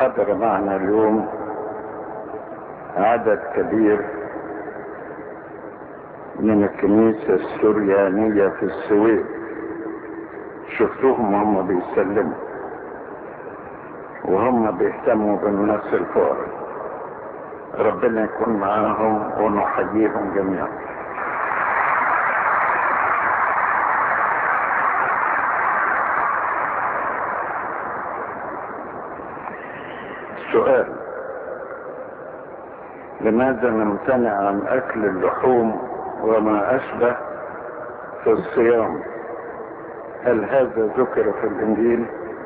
حضر معنا اليوم عدد كبير من الكنيسة السريانية في السويد شفتوهم هم بيسلموا وهم بيهتموا بالناس الفقراء ربنا يكون معاهم ونحييهم جميعا سؤال لماذا نمتنع عن اكل اللحوم وما اشبه في الصيام هل هذا ذكر في الانجيل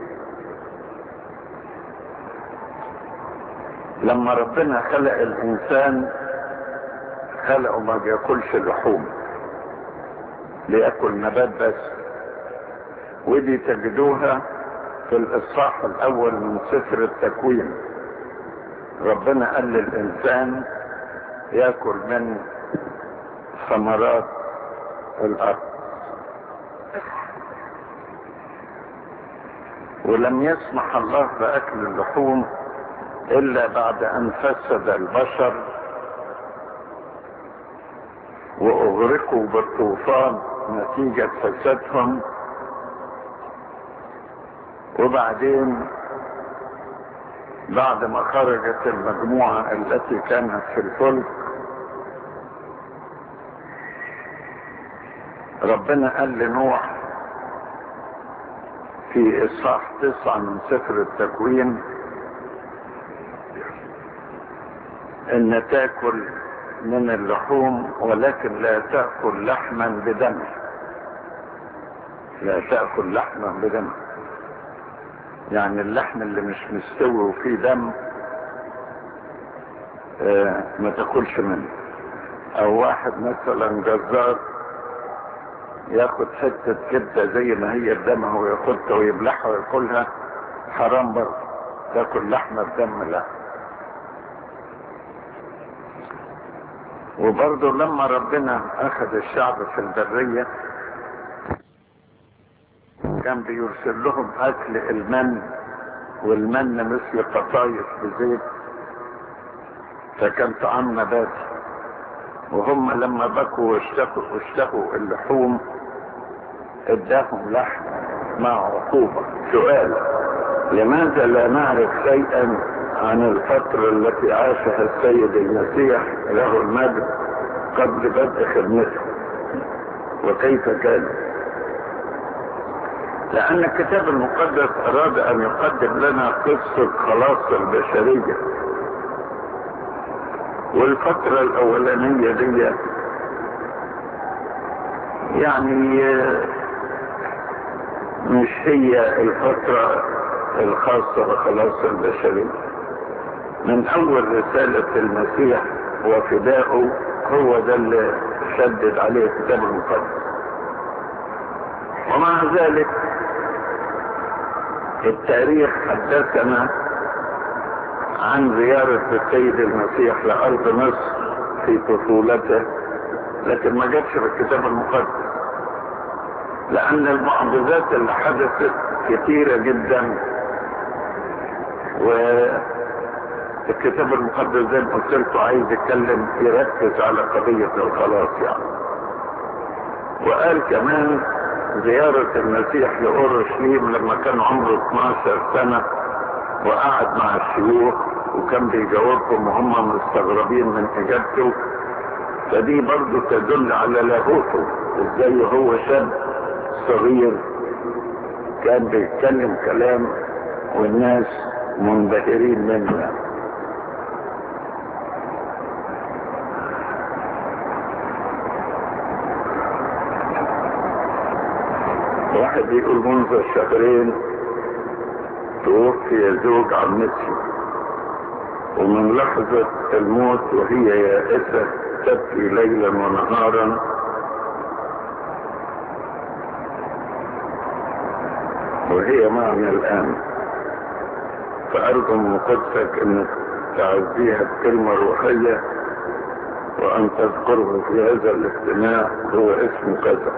لما ربنا خلق الانسان خلقه ما بياكلش لحوم بياكل نبات بس ودي تجدوها في الاصحاح الاول من سفر التكوين ربنا قال للانسان ياكل من ثمرات الارض ولم يسمح الله باكل اللحوم الا بعد ان فسد البشر واغرقوا بالطوفان نتيجة فسادهم وبعدين بعد ما خرجت المجموعة التي كانت في الفلك ربنا قال لنوح في إصحاح تسعة من سفر التكوين ان تاكل من اللحوم ولكن لا تأكل لحما بدم لا تأكل لحما بدم يعني اللحم اللي مش مستوي وفيه دم آه ما تاكلش منه او واحد مثلا جزار ياخد حتة كبدة زي ما هي بدمها وياخدها ويبلعها وياكلها حرام برضه تاكل لحمة بدم لا وبرضه لما ربنا اخذ الشعب في البرية كان بيرسل لهم اكل المن والمن مثل قطايف بزيت فكان طعام نباتي وهم لما بكوا واشتهوا واشتهوا اللحوم اداهم لحم مع عقوبة سؤال لماذا لا نعرف شيئا عن الفترة التي عاشها السيد المسيح له المجد قبل بدء خدمته وكيف كان لأن الكتاب المقدس أراد أن يقدم لنا قصة خلاص البشرية والفترة الأولانية دي يعني مش هي الفترة الخاصة بخلاص البشرية من أول رسالة المسيح وفدائه هو ده اللي شدد عليه الكتاب المقدس ومع ذلك التاريخ حدثنا عن زيارة السيد المسيح لأرض مصر في طفولته لكن ما جاتش في الكتاب المقدس لأن المعجزات اللي حدثت كثيرة جدا والكتاب المقدس زي ما قلت لكم عايز يتكلم يركز على قضية الخلاص يعني وقال كمان زيارة المسيح لأورشليم لما كان عمره 12 سنة وقعد مع الشيوخ وكان بيجاوبهم وهم مستغربين من اجابته فدي برضه تدل على لاهوته ازاي هو شاب صغير كان بيتكلم كلام والناس منبهرين منه واحد يقول منذ شهرين توفي زوج عمتي ومن لحظة الموت وهي يائسة تبكي ليلا ونهارا وهي معنا الآن فأرجو من قدسك أنك تعزيها بكلمة روحية وأن تذكره في هذا الاجتماع هو اسم كذا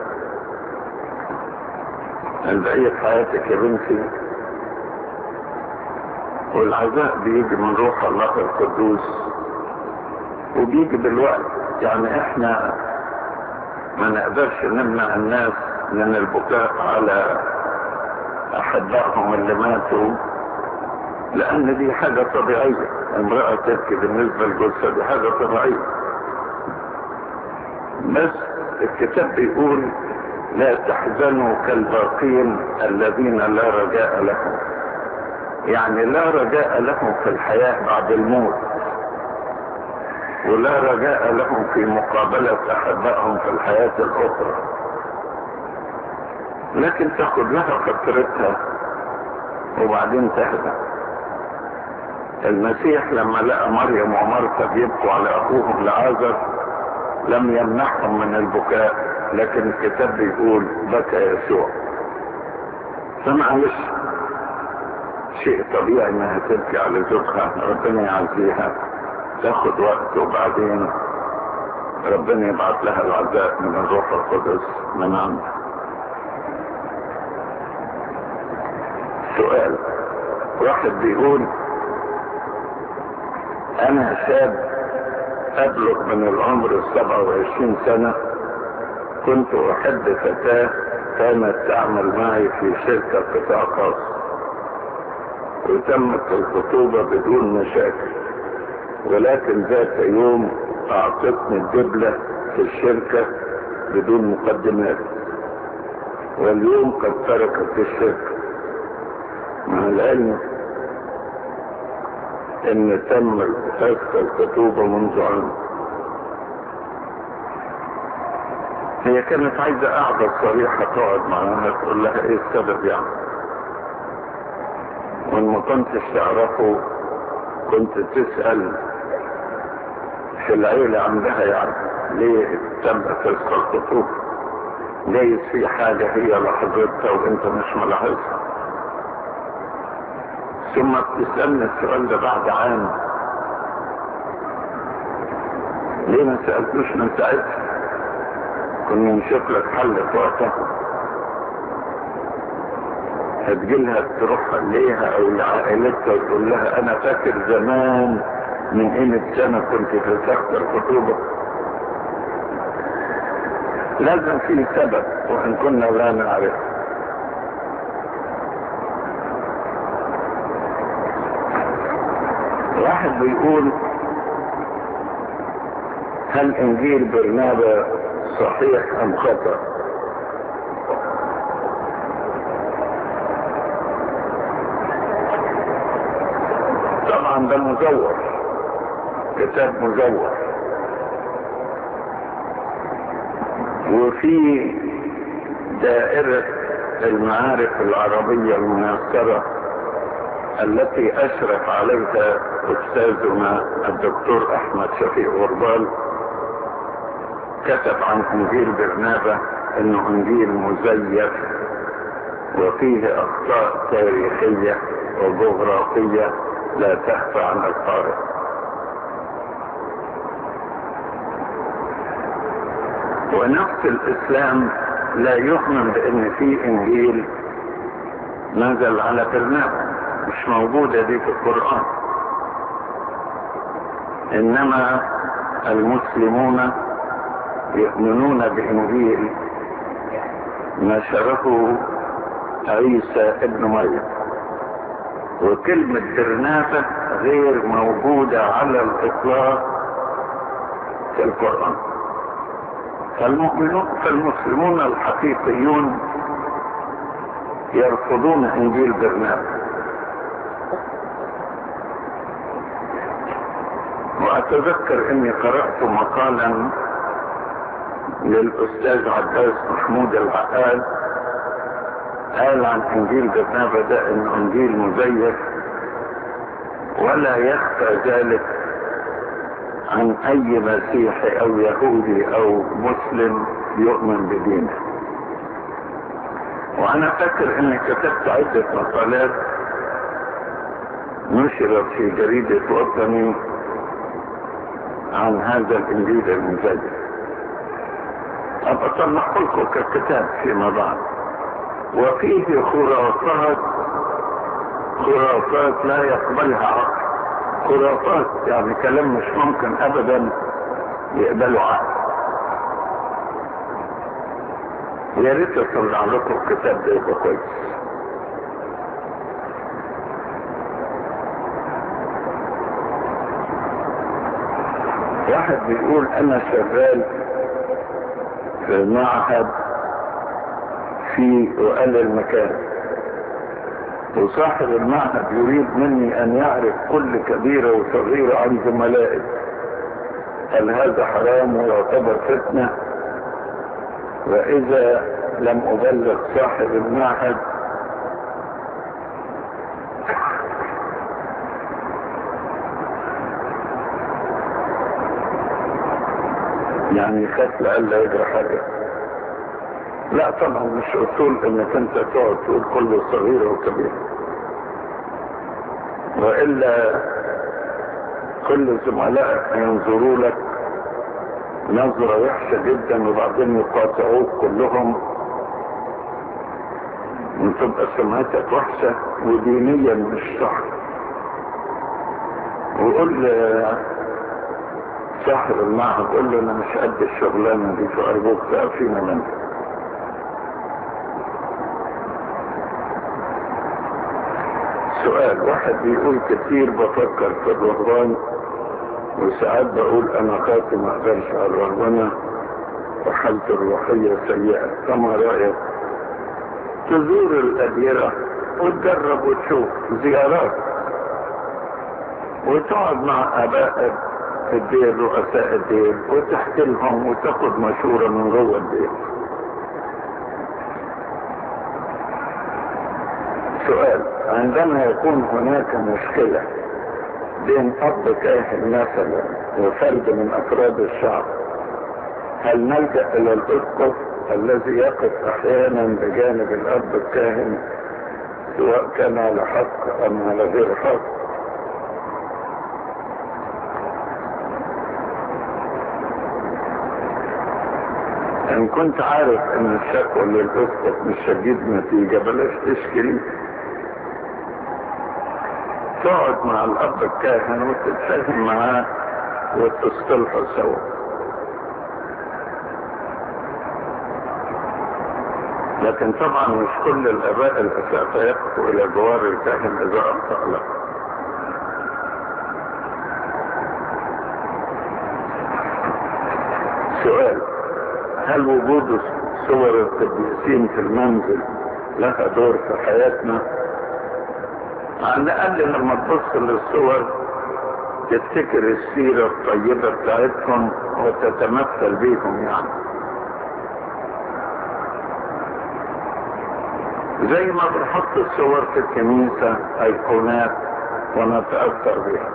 عند أي حياتك يا بنتي والعزاء بيجي من روح الله القدوس وبيجي بالوقت يعني احنا ما نقدرش نمنع الناس من البكاء على احبائهم اللي ماتوا لان دي حاجة طبيعية امرأة تبكي بالنسبة لجوزها دي حاجة طبيعية بس الكتاب بيقول لا تحزنوا كالباقين الذين لا رجاء لهم يعني لا رجاء لهم في الحياة بعد الموت ولا رجاء لهم في مقابلة أحبائهم في الحياة الأخرى لكن تاخد لها فترتها وبعدين تهدى المسيح لما لقى مريم ومرثا بيبكوا على أخوهم لعازر لم يمنعهم من البكاء لكن الكتاب بيقول بكى يسوع فمعلش شيء طبيعي انها تبكي على زوجها ربنا يعزيها تاخد وقت وبعدين ربنا يبعث لها العزاء من الروح القدس من عنده سؤال واحد بيقول انا شاب ابلغ من العمر السبعة وعشرين سنة كنت احب فتاة كانت تعمل معي في شركة قطاع خاص وتمت الخطوبة بدون مشاكل ولكن ذات يوم اعطتني الدبلة في الشركة بدون مقدمات واليوم قد تركت الشركة مع العلم ان تم فسخ الخطوبة منذ عام هي كانت عايزة قاعدة صريحة تقعد معاها تقول لها ايه السبب يعني وان ما كنتش تعرفه كنت تسأل في العيلة عندها يعني ليه تم فسخ الخطوبة جايز في حاجة هي لاحظتها وانت مش ملاحظها ثم بتسألني السؤال ده بعد عام ليه ما سألتوش من ساعتها كنا نشوف لك حل في وقتها هتجيلها تروح ليها او لعائلتها وتقول لها انا فاكر زمان من قيمة سنة كنت فسخت الخطوبة لازم في سبب وان كنا لا نعرف واحد بيقول هل انجيل برنابا صحيح ام خطأ طبعا ده مزور كتاب مزور وفي دائرة المعارف العربية الميسرة التي أشرف عليها أستاذنا الدكتور أحمد شفيق غربال كتب عن إنجيل برنابة إنه إنجيل مزيف وفيه أخطاء تاريخية وجغرافية لا تخفى عن القارئ ونفس الإسلام لا يؤمن بأن في إنجيل نزل على برنابة مش موجودة دي في القرآن إنما المسلمون يؤمنون بإنجيل نشره عيسى ابن مريم وكلمة برنابة غير موجودة على الإطلاق في القرآن فالمؤمنون فالمسلمون الحقيقيون يرفضون إنجيل برنابة وأتذكر أني قرأت مقالا للأستاذ عباس محمود العقاد قال عن انجيل برنابا ده انه انجيل مزيف ولا يخفى ذلك عن اي مسيحي او يهودي او مسلم يؤمن بدينه وانا فاكر اني كتبت عدة مقالات نشرت في جريدة وطني عن هذا الانجيل المزيف ابقى اطلعه لكم ككتاب فيما بعد وفيه خرافات خرافات لا يقبلها عقل خرافات يعني كلام مش ممكن ابدا يقبله عقل يا ريت اطلع لكم الكتاب ده يبقى كويس واحد بيقول انا شغال في معهد في وقال المكان وصاحب المعهد يريد مني ان يعرف كل كبيرة وصغيرة عن زملائي هل هذا حرام ويعتبر فتنة واذا لم ابلغ صاحب المعهد يعني يخاف لألا يجرى حاجة لا طبعا مش اصول انك انت تقعد تقول كل صغيرة وكبيرة والا كل زملائك ينظروا لك نظرة وحشة جدا وبعدين يقاطعوك كلهم وتبقى سمعتك وحشة ودينيا مش صح وقول صاحب المعهد قول له انا مش قد الشغلانة دي فارجوك تعفينا منها سؤال واحد بيقول كتير بفكر في الرهبان وساعات بقول انا خاطي ما اقدرش على الرهبنة وحالتي الروحية سيئة كما رأيك تزور الأديرة وتجرب وتشوف زيارات وتقعد مع ابائك في الدير رؤساء الدير وتحكي لهم وتاخد مشورة من جوه الدير سؤال عندما يكون هناك مشكلة بين أب كاهن مثلا وفرد من أفراد الشعب هل نلجأ إلى الأسقف الذي يقف أحيانا بجانب الأب الكاهن سواء كان على حق أم على غير حق ان كنت عارف ان الشكوى للاسقف مش هتجيب نتيجة بلاش تشكي تقعد مع الاب الكاهن وتتفاهم معاه وتصطلحوا سوا لكن طبعا مش كل الاباء الاساتذه يقفوا الى جوار الكاهن اذا اخطا له سؤال هل وجود صور القديسين في المنزل لها دور في حياتنا على الاقل لما تبص للصور تفتكر السيرة الطيبة بتاعتهم وتتمثل بيهم يعني زي ما بنحط الصور في الكنيسة ايقونات ونتأثر بها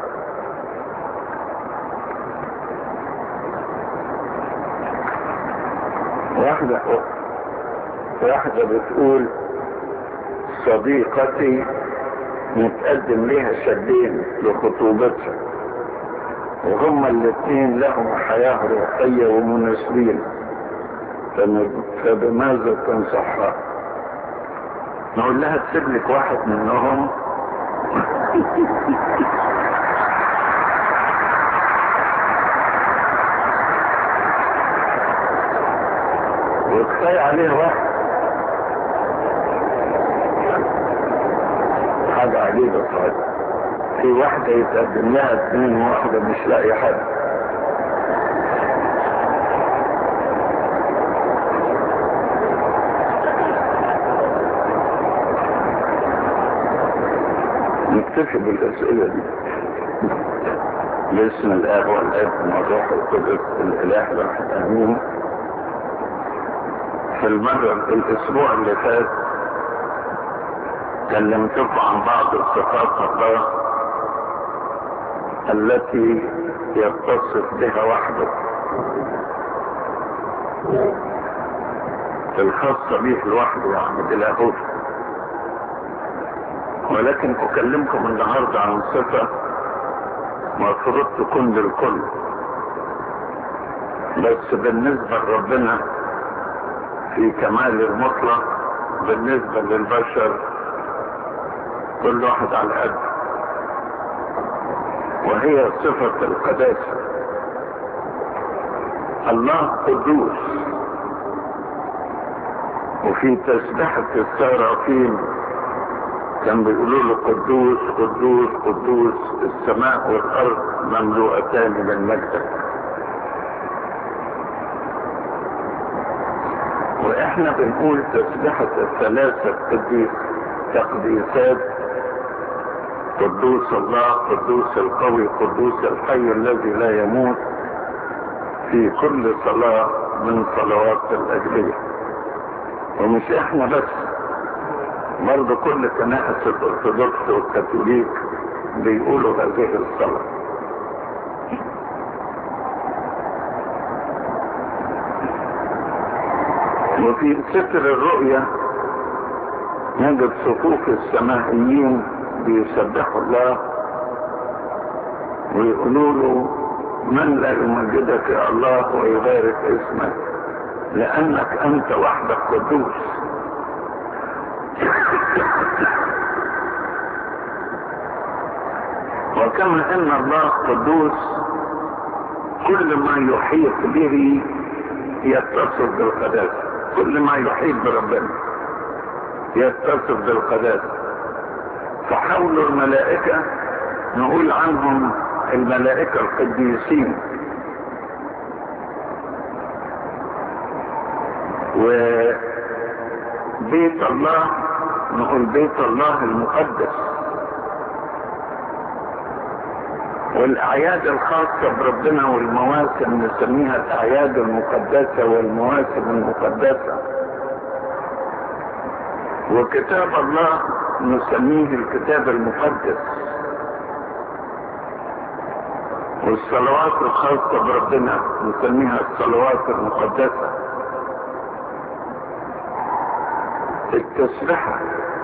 واحدة واحدة بتقول صديقتي متقدم لها شابين لخطوبتها وهما الاثنين لهم حياة روحية ومناسبين فبماذا تنصحها نقول لها تسيب لك واحد منهم وكفاية عليه واحد حاجة عجيبة صحيح في واحدة يتقدم لها اثنين واحدة مش لاقي حد نكتفي بالأسئلة دي باسم الآب والابن والروح القدس الإله الواحد آمين في المرة الأسبوع اللي فات كلمتكم عن بعض الصفات الله التي يتصف بها وحده الخاصة به لوحده يعني بلاهوت ولكن أكلمكم النهاردة عن صفة مفروض تكون للكل بس بالنسبة لربنا في كمال المطلق بالنسبة للبشر كل واحد على قد وهي صفة القداسة الله قدوس وفي تسبحة السرافيم كان بيقولوا له قدوس قدوس قدوس السماء والارض مملوءتان من مجدك واحنا بنقول تسبحة الثلاثة قديس تقديسات قدوس الله قدوس القوي قدوس الحي الذي لا يموت في كل صلاة من صلوات الأجلية ومش احنا بس برضه كل كنائس الارثوذكس والكاثوليك بيقولوا هذه الصلاة وفي ستر الرؤيا نجد صفوف السمائيين بيسبحوا الله ويقولوا له من لا يمجدك يا الله ويبارك اسمك لانك انت وحدك قدوس وكما ان الله قدوس كل ما يحيط به يتصف بالقداسة كل ما يحيط بربنا يتصف بالقداسة فحول الملائكة نقول عنهم الملائكة القديسين وبيت الله نقول بيت الله المقدس والأعياد الخاصة بربنا والمواسم نسميها الأعياد المقدسة والمواسم المقدسة وكتاب الله نسميه الكتاب المقدس والصلوات الخاصة بربنا نسميها الصلوات المقدسة التسبحة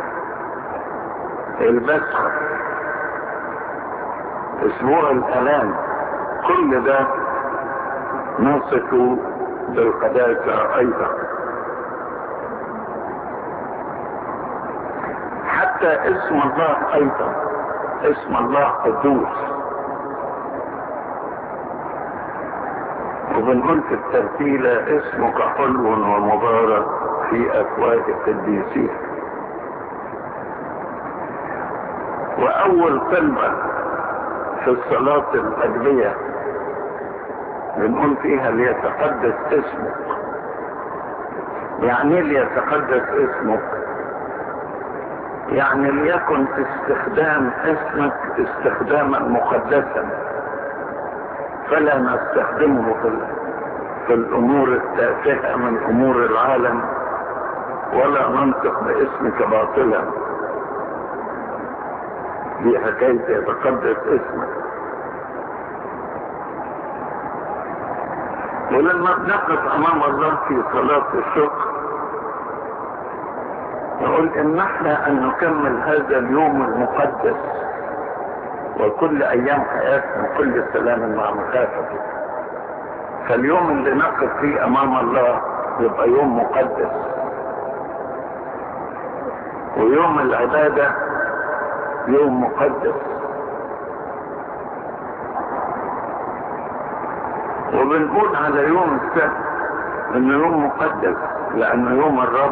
البسخة اسبوع الالام كل ده نصف بالقداسة ايضا حتى اسم الله ايضا اسم الله قدوس وبنقول في الترتيلة اسمك حلو ومبارك في افواه القديسين واول كلمه في الصلاة الأجلية بنقول فيها ليتقدس اسمك يعني ايه ليتقدس اسمك يعني ليكن استخدام اسمك استخداما مقدسا فلا نستخدمه في, في الامور التافهة من امور العالم ولا ننطق باسمك باطلا دي حكاية يتقدس اسمك ولما بنقف امام الله في صلاة الشكر نقول ان احنا ان نكمل هذا اليوم المقدس وكل ايام حياتنا كل سلام مع مخافته فاليوم اللي نقف فيه امام الله يبقى يوم مقدس ويوم العباده يوم مقدس وبنقول على يوم السبت انه يوم مقدس لانه يوم الرب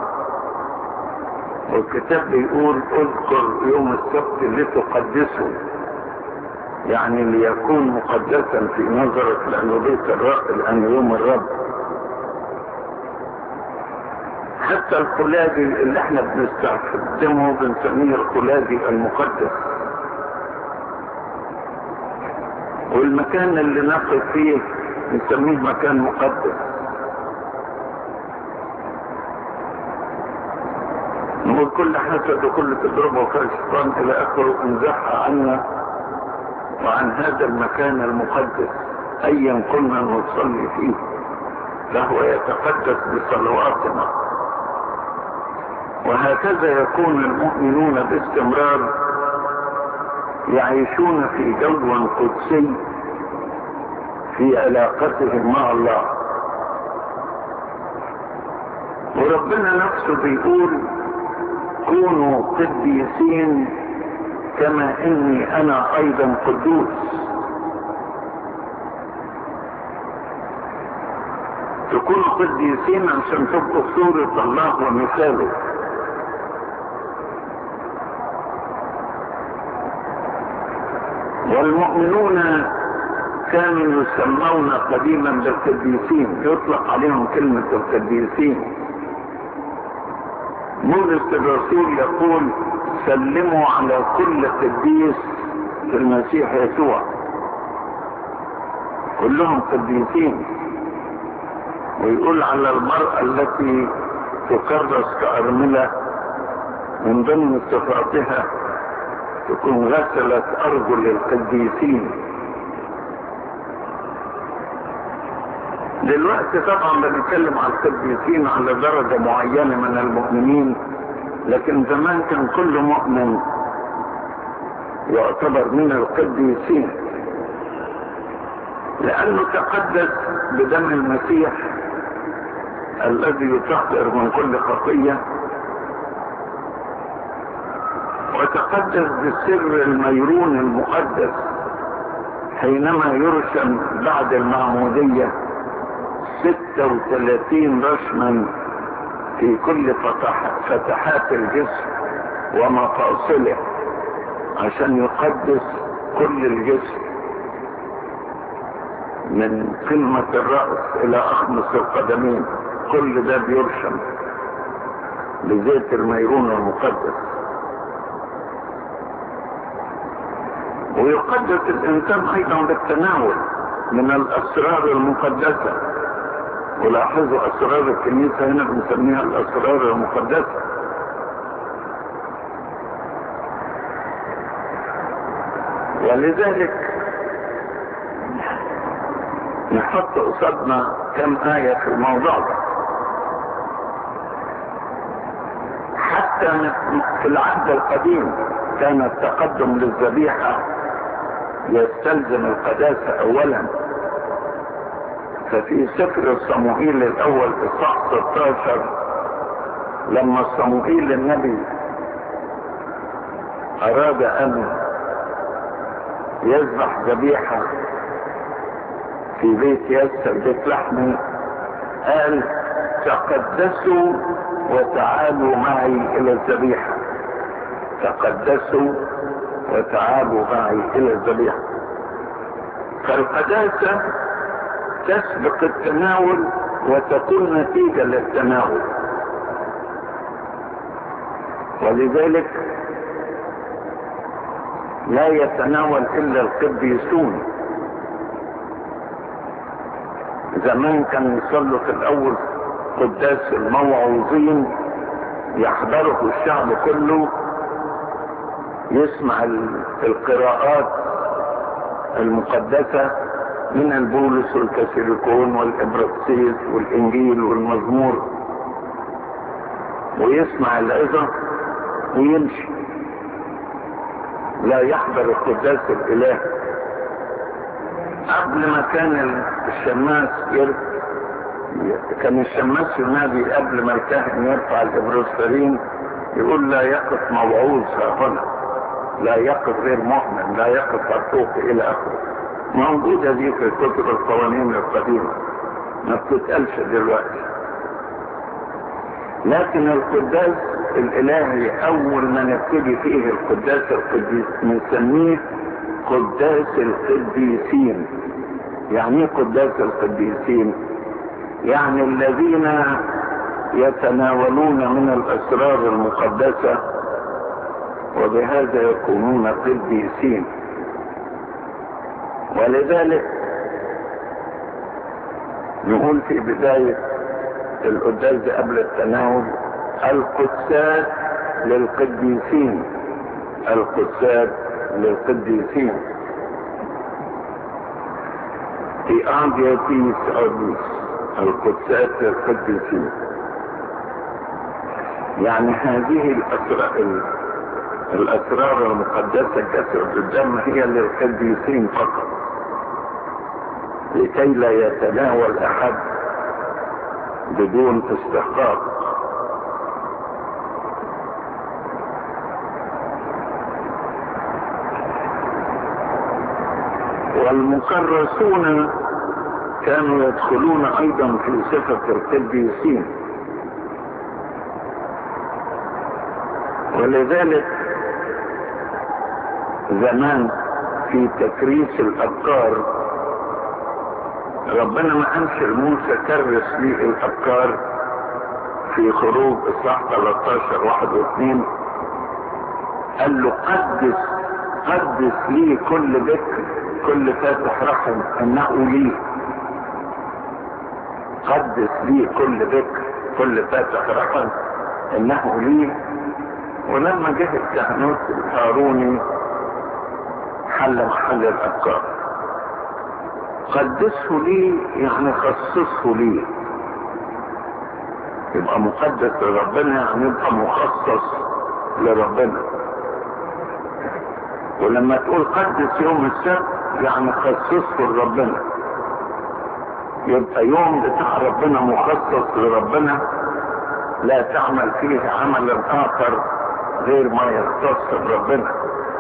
والكتاب بيقول اذكر يوم السبت لتقدسه يعني ليكون مقدسا في نظرك لانه بيت الرب لانه يوم الرب حتى الخلاجي اللي احنا بنستخدمه بنسميه الخلاجي المقدس والمكان اللي نقف فيه نسميه مكان مقدس نقول كل حسد وكل تجربة وكل شيطان إلى آخره انزحها عنا وعن هذا المكان المقدس أيا كنا نصلي فيه فهو يتقدس بصلواتنا وهكذا يكون المؤمنون باستمرار يعيشون في جو قدسي في علاقتهم مع الله وربنا نفسه بيقول كونوا قديسين كما اني انا ايضا قدوس تكونوا قديسين عشان تبقوا صورة الله ومثاله والمؤمنون كانوا يسمون قديما بالقديسين يطلق عليهم كلمة القديسين بولس الرسول يقول سلموا على كل قديس في المسيح يسوع كلهم قديسين ويقول على المرأة التي تكرس كأرملة من ضمن صفاتها تكون غسلت أرجل القديسين دلوقتي طبعا بنتكلم عن القديسين على درجة معينة من المؤمنين لكن زمان كان كل مؤمن يعتبر من القديسين لأنه تقدس بدم المسيح الذي يطهر من كل خطية وتقدس بالسر الميرون المقدس حينما يرسم بعد المعمودية 36 رسما في كل فتح فتحات الجسم ومفاصله عشان يقدس كل الجسم من قمة الرأس إلى أخمص القدمين كل ده بيرشم بزيت الميرون المقدس ويقدس الإنسان أيضا بالتناول من الأسرار المقدسة ولاحظوا أسرار الكنيسة هنا بنسميها الأسرار المقدسة ولذلك نحط قصادنا كم آية في الموضوع ده حتى في العهد القديم كان التقدم للذبيحة يستلزم القداسة أولا ففي سفر صموئيل الأول إصحاح 16 لما صموئيل النبي أراد أن يذبح ذبيحة في بيت يسر بيت لحمي قال تقدسوا وتعالوا معي إلى الذبيحة تقدسوا وتعالوا معي إلى الذبيحة فالقداسة تسبق التناول وتكون نتيجة للتناول ولذلك لا يتناول إلا القديسون زمان كان يصلوا في الأول قداس الموعوظين يحضره الشعب كله يسمع القراءات المقدسة من البولس والكاثوليكون والإبراكسيس والإنجيل والمزمور ويسمع العظة ويمشي لا يحضر القداس الإلهي قبل ما كان الشماس يرفع كان الشماس ينادي قبل ما الكاهن يرفع الإبروسفرين يقول لا يقف موعوظ هنا لا يقف غير مؤمن لا يقف مرفوق إلى آخره موجودة دي في كتب القوانين القديمة ما بتتقالش دلوقتي لكن القداس الإلهي أول ما نبتدي فيه القداس القديس بنسميه قداس القديسين يعني ايه قداس القديسين يعني الذين يتناولون من الأسرار المقدسة وبهذا يكونون قديسين ولذلك نقول في بداية القداس قبل التناول القدسات للقديسين القدسات للقديسين في أعديتيس أرضيس القدسات للقديسين يعني هذه الأسرار الأسرار المقدسة كثرة الدم هي للقديسين فقط لكي لا يتناول أحد بدون استحقاق والمكرسون كانوا يدخلون ايضا في صفة القديسين ولذلك زمان في تكريس الابكار ربنا ما قالش لموسى كرس لي الابكار في خروج اصحاح 13 واحد واثنين قال له قدس قدس لي كل ذكر كل فاتح رحم انه لي قدس لي كل ذكر كل فاتح رحم انه لي ولما جه الكهنوت الهاروني حل محل الافكار قدسه لي يعني خصصه لي يبقى مقدس لربنا يعني يبقى مخصص لربنا ولما تقول قدس يوم السبت يعني خصصه لربنا يبقى يوم بتاع ربنا مخصص لربنا لا تعمل فيه عملا اخر غير ما يختص بربنا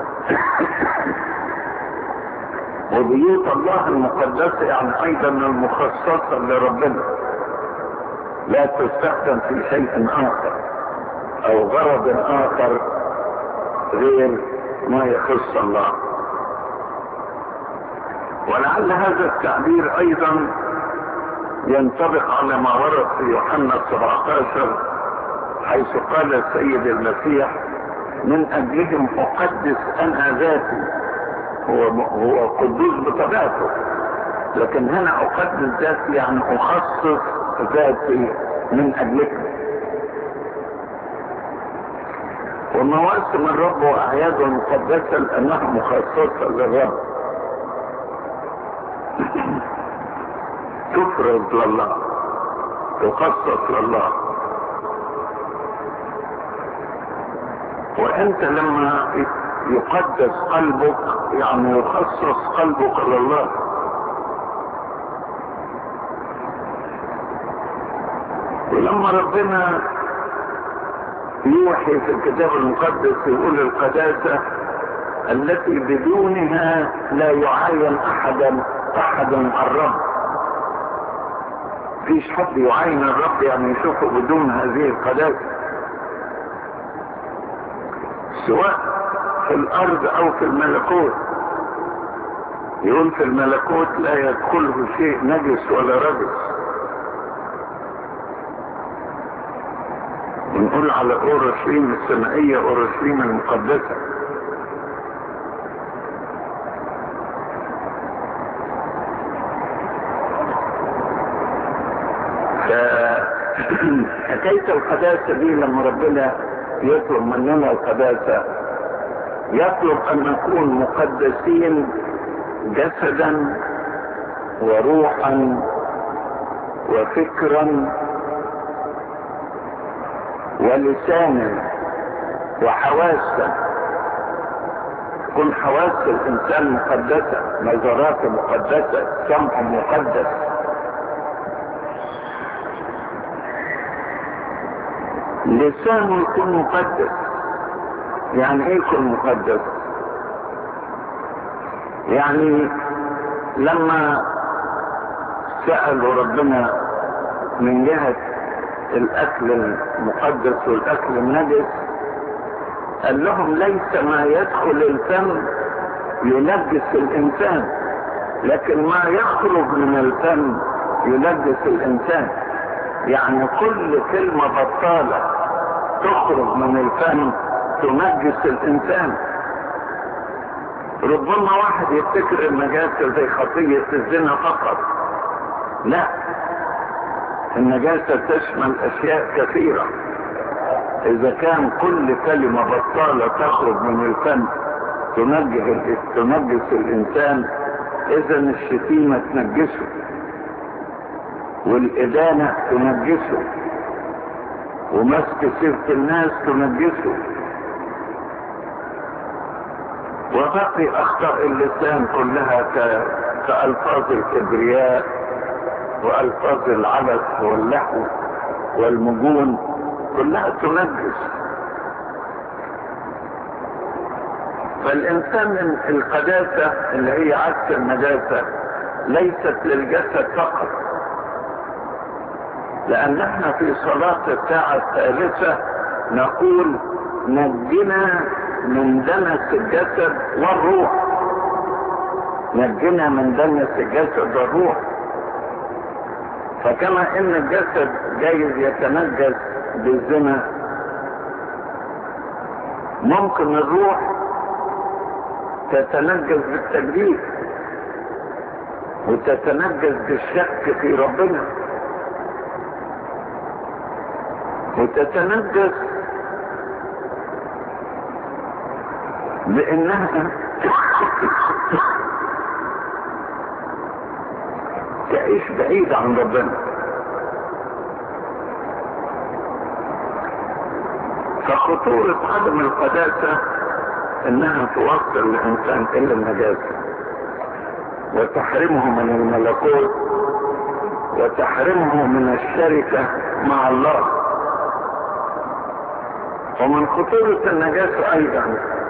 وبيوت الله المقدسة يعني ايضا المخصصة لربنا لا تستخدم في شيء اخر او غرض اخر غير ما يخص الله ولعل هذا التعبير ايضا ينطبق على ما ورد في يوحنا 17 حيث قال السيد المسيح من اجلهم اقدس انا ذاتي هو هو قدوس بطبيعته لكن هنا اقدس ذاتي يعني اخصص ذاتي من اجلكم ومواسم الرب واعياده المقدسه لانها مخصصه للرب تفرض لله تخصص لله وانت لما يقدس قلبك يعني يخصص قلبك لله ولما ربنا يوحي في الكتاب المقدس يقول القداسة التي بدونها لا يعاين احدا احد الرب فيش حد يعاين الرب يعني يشوفه بدون هذه القداسة سواء في الارض او في الملكوت يقول في الملكوت لا يدخله شيء نجس ولا رجس ونقول على اورشليم السمائية اورشليم المقدسة حكاية القداسة دي لما ربنا يطلب مننا القداسة يطلب ان نكون مقدسين جسدا وروحا وفكرا ولسانا وحواسا تكون حواس الانسان مقدسة نظراته مقدسة سمعه مقدس لسانه يكون مقدس يعني ايه يكون مقدس يعني لما سألوا ربنا من جهة الاكل المقدس والاكل النجس قال لهم ليس ما يدخل الفم ينجس الانسان لكن ما يخرج من الفم ينجس الانسان يعني كل كلمة بطالة تخرج من الفم تنجس الانسان ربما واحد يفتكر النجاسة زي خطية الزنا فقط لا النجاسة تشمل اشياء كثيرة اذا كان كل كلمة بطالة تخرج من الفم تنجس تنجس الانسان اذا الشتيمة تنجسه والادانة تنجسه ومسك سيرة الناس تنجسه وباقي اخطاء اللسان كلها ك... كالفاظ الكبرياء والفاظ العبث واللحو والمجون كلها تنجس فالإنسان القداسة اللي هي عكس النجاسة ليست للجسد فقط لأن احنا في صلاة الساعة الثالثة نقول نجنا من دنس الجسد والروح نجنا من دنس الجسد والروح فكما ان الجسد جايز يتنجس بالزنا ممكن الروح تتنجس بالتجديد وتتنجس بالشك في ربنا وتتنجس بانها تعيش بعيد عن ربنا فخطورة عدم القداسة انها توصل الانسان الى النجاسة وتحرمه من الملكوت وتحرمه من الشركة مع الله ومن خطورة النجاسة ايضا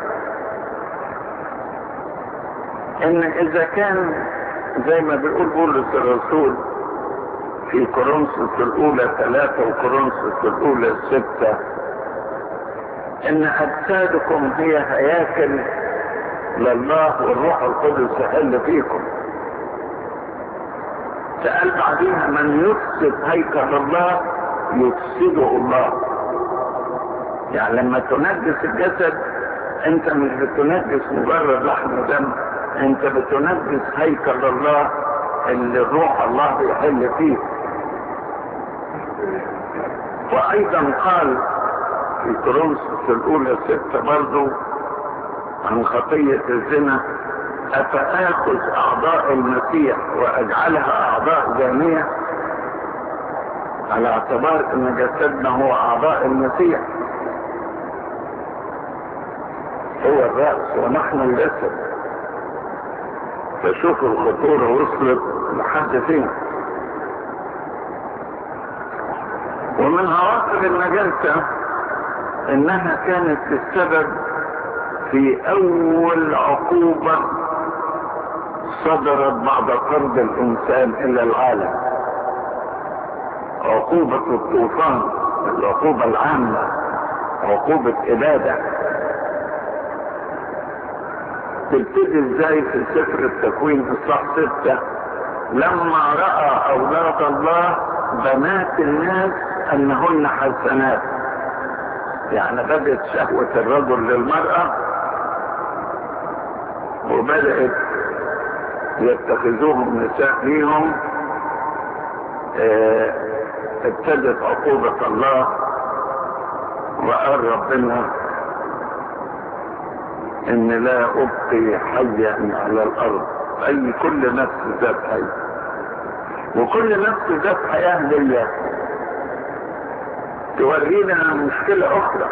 ان اذا كان زي ما بيقول بولس الرسول في كورنثوس الاولى ثلاثة وكورنثوس الاولى ستة ان اجسادكم هي هياكل لله والروح القدس يحل فيكم فقال بعديها من يفسد هيكل الله يفسده الله يعني لما تنجس الجسد انت مش بتنجس مجرد لحم ودم انت بتنجس هيكل الله اللي روح الله بيحل فيه وايضا قال في كورنثوس الاولى ستة برضو عن خطية الزنا افاخذ اعضاء المسيح واجعلها اعضاء زانية على اعتبار ان جسدنا هو اعضاء المسيح هو الرأس ونحن الجسد فشوف الخطورة وصلت لحد فين ومن عواقب النجاسة انها كانت السبب في اول عقوبة صدرت بعد طرد الانسان الى العالم عقوبة الطوفان العقوبة العامة عقوبة ابادة تبتدي ازاي في سفر التكوين اصحاح ستة لما رأى اولاد الله بنات الناس انهن حسنات يعني بدأت شهوة الرجل للمرأة وبدأت يتخذوهم نساء ليهم اه ابتدت عقوبة الله وقال ربنا ان لا ابقي حيا على الارض اي كل نفس ذات حي وكل نفس ذات حياة لله تورينا مشكلة اخرى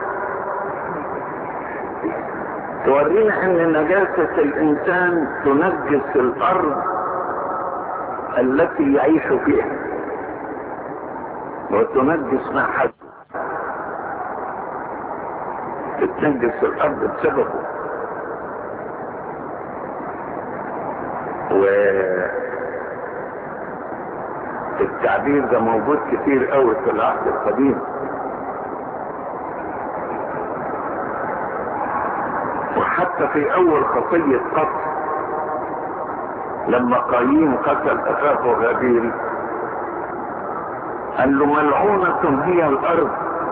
تورينا ان نجاسة الانسان تنجس الارض التي يعيش فيها وتنجس ما حد تتنجس الارض بسببه و التعبير ده موجود كتير قوي في العهد القديم وحتى في اول خطية قتل لما قايين قتل اخاه هابيل قال له ملعونة هي الارض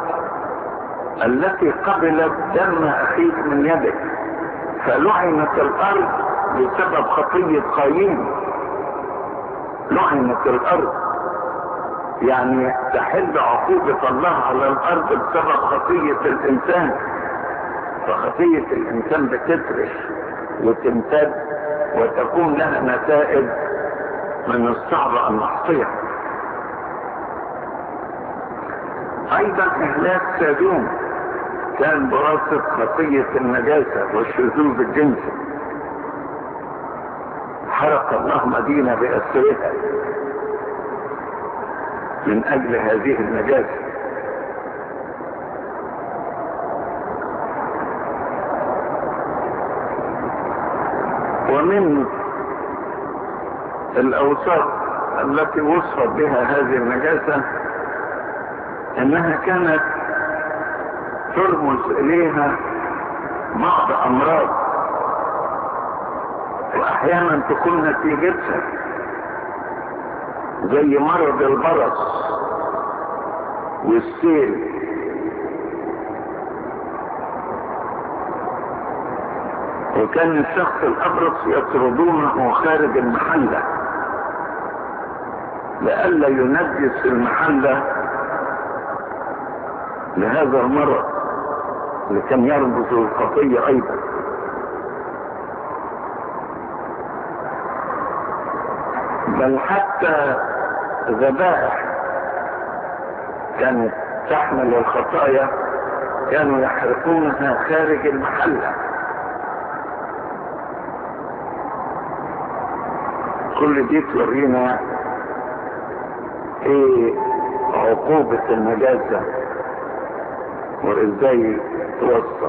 التي قبلت دم اخيك من يدك فلعنت الارض بسبب خطية قايين لعنت الارض يعني تحل عقوبة الله على الارض بسبب خطية الانسان فخطية الانسان بتفرش وتمتد وتكون لها نتائج من الصعب ان نحصيها ايضا اهلاك سادوم كان براسة خطية النجاسة والشذوذ الجنسي حرق الله مدينة بأسرها من أجل هذه النجاسة ومن الأوصاف التي وصفت بها هذه النجاسة انها كانت ترمز اليها بعض امراض واحيانا تكون نتيجتها زي مرض البرص والسيل وكان الشخص الابرص يطردونه خارج المحله لئلا ينجس المحله لهذا المرض اللي كان يرمز الخطيه ايضا بل حتى ذبائح كانت تحمل الخطايا كانوا يحرقونها خارج المحله كل دي تورينا ايه عقوبة النجاسة وازاي توصل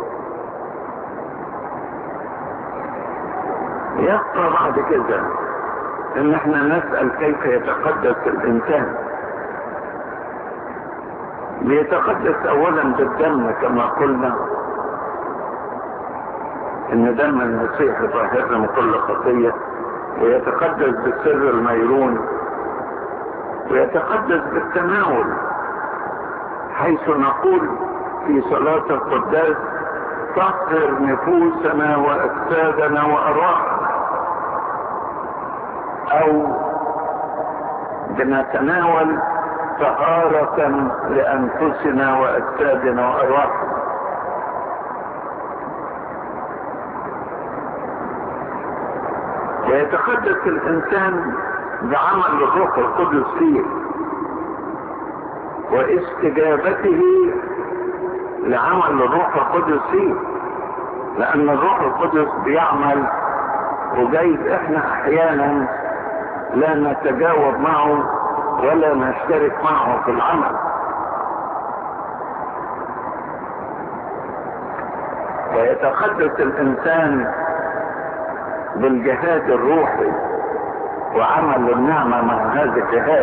يبقى بعد كده ان احنا نسأل كيف يتقدس الانسان بيتقدس اولا بالدم كما قلنا ان دم المسيح يطهرنا من كل خطيه ويتقدس بالسر الميرون ويتقدس بالتناول حيث نقول في صلاة القداس طهر نفوسنا وأجسادنا وأرواحنا أو بنتناول طهارة لأنفسنا وأجسادنا وأرواحنا ويتقدس الانسان بعمل الروح القدس فيه واستجابته لعمل الروح القدس فيه لان الروح القدس بيعمل وجايز احنا احيانا لا نتجاوب معه ولا نشترك معه في العمل ويتقدس الانسان بالجهاد الروحي وعمل النعمة مع هذا الجهاد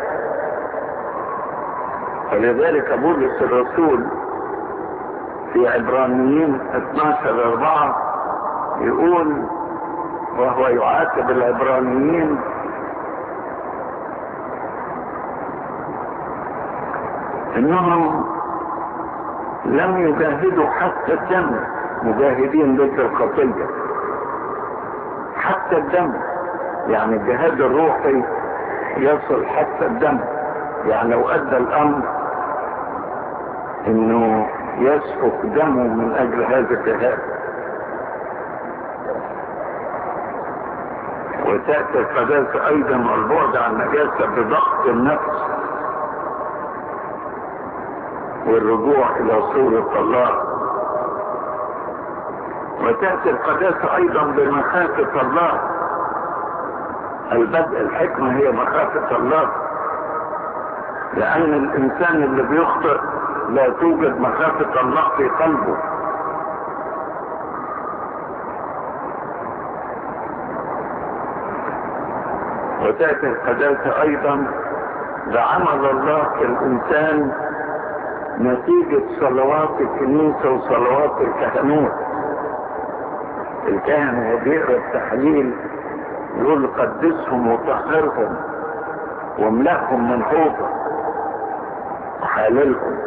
فلذلك بولس الرسول في عبرانيين 12 4 يقول وهو يعاتب العبرانيين انهم لم يجاهدوا حتى الدم مجاهدين ضد الخطيه حتى الدم يعني الجهاد الروحي يصل حتى الدم يعني لو ادى الامر انه يسفك دمه من اجل هذا الجهاد وتأتي القداسة ايضا والبعد عن النجاسة بضغط النفس والرجوع الى صورة الله وتأتي القداسة أيضا بمخافة الله البدء الحكمة هي مخافة الله لأن الإنسان اللي بيخطئ لا توجد مخافة الله في قلبه وتأتي القداسة أيضا بعمل الله في الإنسان نتيجة صلوات الكنيسة وصلوات الكهنوت الكاهن هو بيقرا التحليل يقول قدسهم وطهرهم واملأهم من حوضه وحللهم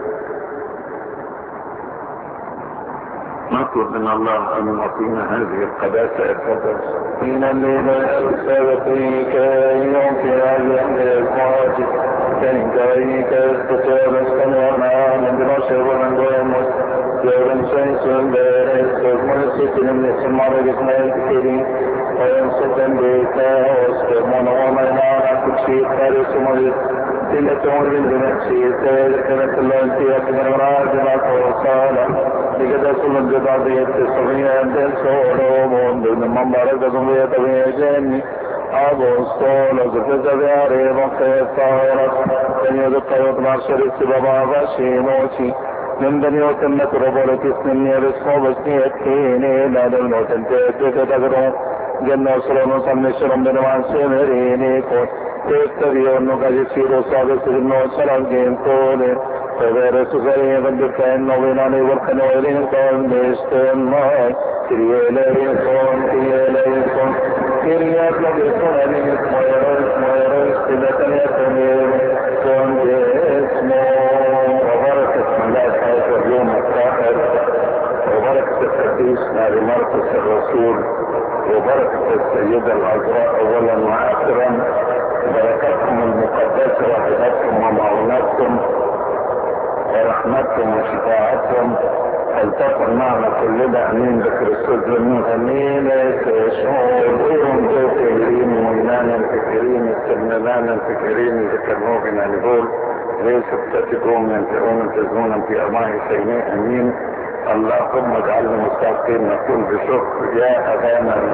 نطلب من الله ان يعطينا هذه القداسه القدس من الليل السابقين كي يعطي الإخوات كي تستطيع السمع معنا بنشر من دوامس يوم شمس بارس ومسك من السمار بكم الكثيرين وينصف بيتا واسكمون ومن على كل شيء فارس مريض تلة مريض بنفسي ذكرت الله في أكبر راجعة وصالة لقد أصل ببعضية الصغيرة أنت سولومون دون من بارك صغيرة بيجاني apostolo che preservare non che fare ten io che poi marciare si baba vashi noci من بني وتمة ربولة اسم يرسخوا بسنية كيني لا دلمو تنتهي تدغرو جنة سلام صلى سلام بن وعن سمريني كون تستبيون نقاج سيرو صادق سلمو سلام جيم كوني فغير سفري قد كان نويناني والخن ويرين قوم بيستماء كريه ليكون كريه ليكون كريه ليكون أليس ميرس ميرس سنة يكون كون باسمه وبركة من الله تعالى اليوم الطاهر وبركة القديس ماري مرقس الرسول وبركة السيدة العذراء أولا وآخرا بركاتكم المقدسة وحدتكم ومعوناتكم ورحمتكم وشفاعتكم فلتكن معنا كلنا امين بكريستوس جميع امين تشعرون تفكرين وينانا تفكرين استمنانا تفكرين ذكرنوبنا نقول ليس تتقوم ينتهون تزمون في أرماء سيناء امين اللهم اجعلنا مستحقين نقول بشكر يا ابانا